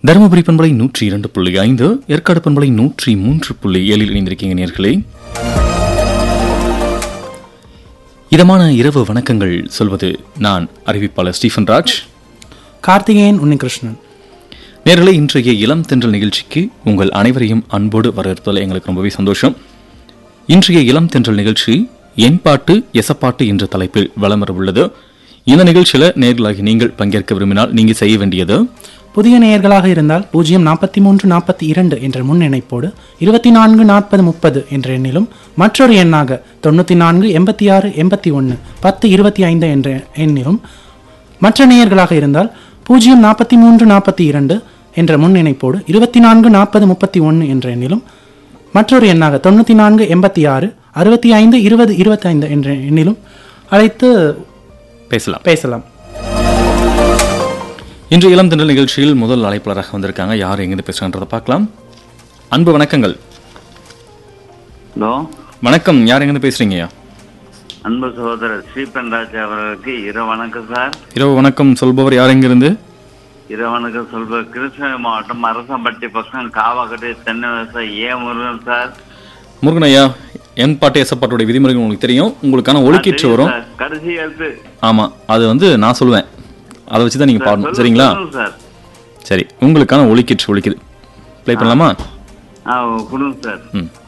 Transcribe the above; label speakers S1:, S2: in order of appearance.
S1: தருமபுரி பண்பலை நூற்றி இரண்டு புள்ளி ஐந்து ஏற்காடு பண்பலை நூற்றி மூன்று புள்ளி ஏழில் இணைந்திருக்கீங்க நேர்களே இதமான இரவு வணக்கங்கள் சொல்வது நான் அறிவிப்பாளர் ஸ்டீஃபன் ராஜ்
S2: கார்த்திகேயன் உன்னிகிருஷ்ணன்
S1: நேர்களே இன்றைய இளம் தென்றல் நிகழ்ச்சிக்கு உங்கள் அனைவரையும் அன்போடு வரவேற்பதில் எங்களுக்கு ரொம்பவே சந்தோஷம் இன்றைய இளம் தென்றல் நிகழ்ச்சி என் பாட்டு எசப்பாட்டு என்ற தலைப்பில் வலம் வர உள்ளது இந்த நிகழ்ச்சியில நேர்களாகி நீங்கள் பங்கேற்க விரும்பினால் நீங்க செய்ய வேண்டியது
S2: புதிய நேயர்களாக இருந்தால் பூஜ்ஜியம் நாற்பத்தி மூன்று நாற்பத்தி இரண்டு என்ற முன் இணைப்போடு இருபத்தி நான்கு நாற்பது முப்பது என்ற எண்ணிலும் மற்றொரு எண்ணாக தொண்ணூற்றி நான்கு எண்பத்தி ஆறு எண்பத்தி ஒன்று பத்து இருபத்தி ஐந்து என்ற எண்ணிலும் மற்ற நேயர்களாக இருந்தால் பூஜ்ஜியம் நாற்பத்தி மூன்று நாற்பத்தி இரண்டு என்ற முன் இணைப்போடு இருபத்தி நான்கு நாற்பது முப்பத்தி ஒன்று என்ற எண்ணிலும் மற்றொரு எண்ணாக தொண்ணூற்றி நான்கு எண்பத்தி ஆறு அறுபத்தி ஐந்து இருபது இருபத்தைந்து என்ற எண்ணிலும் அழைத்து
S1: பேசலாம்
S2: பேசலாம்
S1: இன்று இளம் தென்றல் நிகழ்ச்சியில் முதல் அழைப்பாளராக வந்திருக்காங்க யார் எங்கிருந்து பேசுறன்றதை பார்க்கலாம் அன்பு வணக்கங்கள்
S3: ஹலோ
S1: வணக்கம் யார் எங்கிருந்து பேசுறீங்கய்யா
S3: அன்பு சகோதரர் ஸ்ரீபன் ராஜ் அவர்களுக்கு இரு வணக்கம் சார்
S1: இரவு வணக்கம் சொல்பவர் யார் எங்கிருந்து
S3: இரு வணக்கம் சொல்ற கிருஷ்ணகிரி மாவட்டம் அரசம்பட்டி பக்கம் காவாக்கட்டு தென்னை விவசாயி ஏ முருகன் சார்
S1: முருகன் ஐயா என் பாட்டு எசப்பாட்டுடைய விதிமுறைகள் உங்களுக்கு தெரியும் உங்களுக்கான ஒலிக்கீற்று வரும்
S3: சார், கடைசி எழுத்து
S1: ஆமா அது வந்து நான் சொல்லுவேன் அதை வச்சு தான் நீங்க பாடணும்
S3: சொல்லுங்க,
S1: சரிங்களா
S3: சொல்லுங்க சார்
S1: சரி உங்களுக்கான ஒலிக்கீற்று ஒலிக்குது ப்ளே பண்ணலாமா
S3: ஆ கொடுங்க சார்
S1: ம்